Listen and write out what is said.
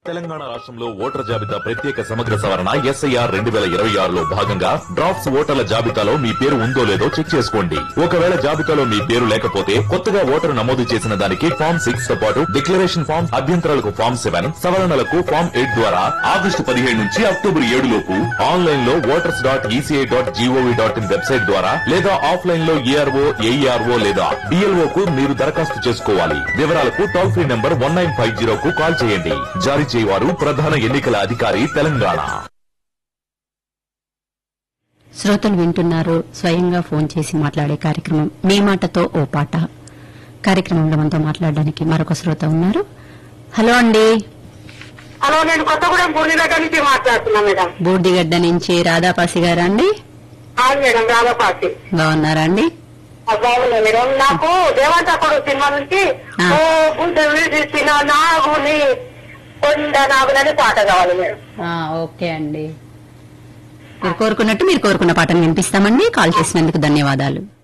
తెలంగాణ రాష్ట్రంలో ఓటర్ల జాబితా ప్రత్యేక సమగ్ర సవరణ ఎస్ఐఆర్ రెండు వేల ఇరవై ఆరులో భాగంగా డ్రాఫ్ట్స్ ఓటర్ల జాబితాలో మీ పేరు ఉందో లేదో చెక్ చేసుకోండి ఒకవేళ జాబితాలో మీ పేరు లేకపోతే కొత్తగా ఓటరు నమోదు చేసిన దానికి ఫామ్ సిక్స్ తో పాటు డిక్లరేషన్ ఫామ్ అభ్యంతరాలకు ఫామ్ సెవెన్ సవరణలకు ఫామ్ ఎయిట్ ద్వారా ఆగస్టు పదిహేడు నుంచి అక్టోబర్ ఏడు లోపు ఆన్లైన్ లో voters dot ECI dot gov dot in website ద్వారా లేదా ఆఫ్లైన్ లో ఏఆర్ఓ ఏఈఆర్ఓ లేదా డిఎల్ఓ కు మీరు దరఖాస్తు చేసుకోవాలి వివరాలకు toll free number one nine five zero కు కాల్ చేయండి జారీ చేయవారు ప్రధాన ఎన్నికల అధికారి తెలంగాణ శ్రోతలు వింటున్నారు స్వయంగా ఫోన్ చేసి మాట్లాడే కార్యక్రమం మీ మాటతో ఓ పాట కార్యక్రమంలో మనతో మాట్లాడడానికి మరొక శ్రోత ఉన్నారు హలో అండి హలో నేను కొత్తగూడెం పూర్ణిగడ్డ నుంచి మాట్లాడుతున్నా మేడం బూర్దిగడ్డ నుంచి రాధాపాసి గారా అండి అవును మేడం రాధాపాటి బాగున్నారా అండి బాగున్నా మేడం నాకు దేవంతకుడు సినిమా నుంచి ఆ. ఓ బుద్ధ విడిసిన నాగుని కొండ నాగులని పాట కావాలి మేడం ఆ, ఓకే అండి మీరు కోరుకున్నట్టు మీరు కోరుకున్న పాటను వినిపిస్తామండి కాల్ చేసినందుకు ధన్యవాదాలు